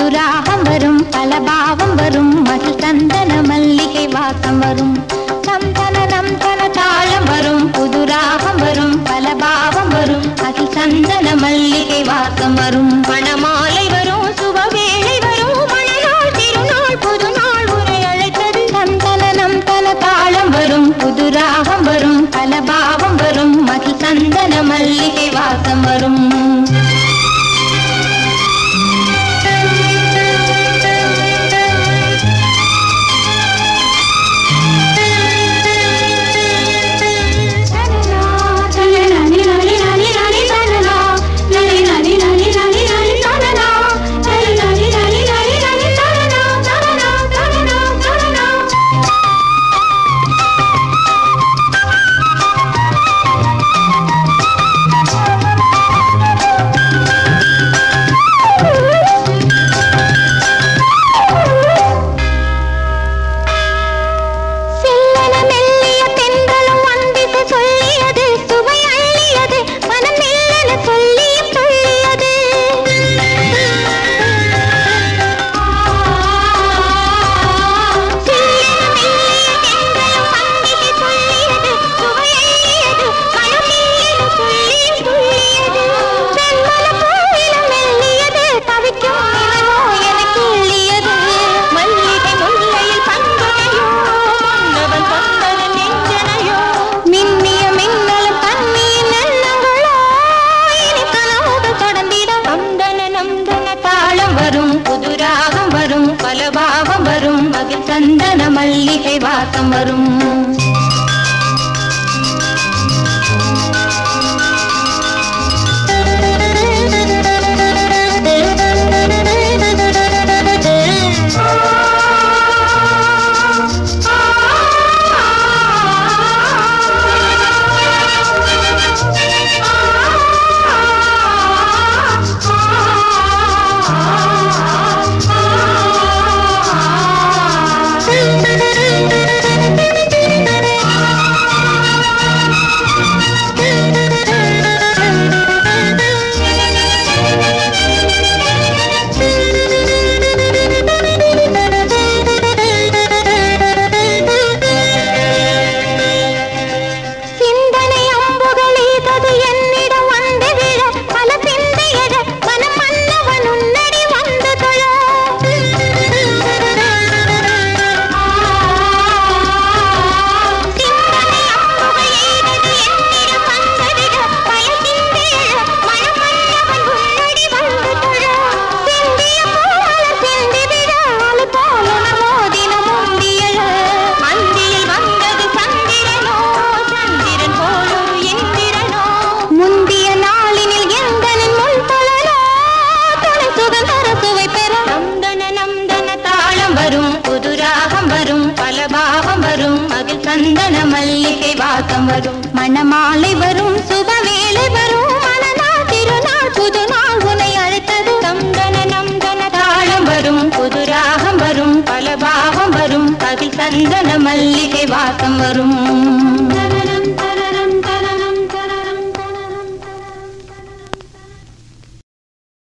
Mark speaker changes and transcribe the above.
Speaker 1: ராகம் வரும் பல பாவம் வரும் மகிழ் சந்தன மல்லிகை வாசம் வரும் நம் தன நம் தன தாளம் வரும் புது ராகம் வரும் பல பாவம் வரும் அதில் சந்தன மல்லிகை வாசம் வரும் மணமாலை வரும் சுபவேளை வரும் மணநாள் திருநாள் புது நாள் உரை அழைத்தது சந்தன நம் தன தாளம் வரும் புது ராகம் வரும் பல பாவம் வரும் மகிழ் சந்தன மல்லிகை வாசம் வரும் செல்லன மெல்லிய தென்றலும் வந்திசை சொல்லியது சுவை அள்ளியது மனம் மெல்லன சொல்லியும் சொல்லியது செல்லன மெல்லிய தென்றலும் வந்திசை சொல்லியது சுவை அள்ளியது மனம் மெல்லன சொல்லியும் சொல்லியது செம்மல பூவிலும் மெல்லியது தவிக்கும் நிலவோ எனக்கு எள்ளியது மல்லிகை முல்லையில் பங்குனையோ மன்னவன் சொந்தன நெஞ்சனையோ மின்னிய மின்னலும் கண்ணியின் எண்ணங்களோ இனி கனவுகள் தொடர்ந்திட நந்தன நந்தன தாளம் வரும் புது ராகம் வரும் பல பாவம் வரும் மகிழ் சந்தன மல்லிகை வாசம் வரும் சிந்தனை அம்புகள் ஈதது என்னிடம் வந்து விழ பல சிந்தையழ மனம் மன்னவன் உன்னடி வந்து தொழ சிந்தனை அம்புகள் ஈதது என்னிடம் வந்து விழ பல சிந்தையழ மனம் மன்னவன் உன்னடி வந்து தொழ சிந்திய போல சிந்தி விழ அலை போல மோதினம் உந்தியழ அந்தியில் வந்தது சந்திரனோ சந்திரன் போலொரு இந்திரனோ முந்திய நாளினில் எந்தனின் முன் தொழலோ துணை சுகந்தர சுவை பெற நந்தன நந்தன தாளம் வரும் புது ராகம் வரும் பல பாவம் வரும் மகிழ் சந்தன மல்லிகை வாசம் வரும் மணமாலை வரும் சுபவேளை வரும் மணநாள் திருநாள் புது நாள் உனை அழைத்தது நந்தன நந்தன தாளம் வரும் புது ராகம் வரும் பல பாவம் வரும் மகிழ் சந்தன மல்லிகை வாசம் வரும்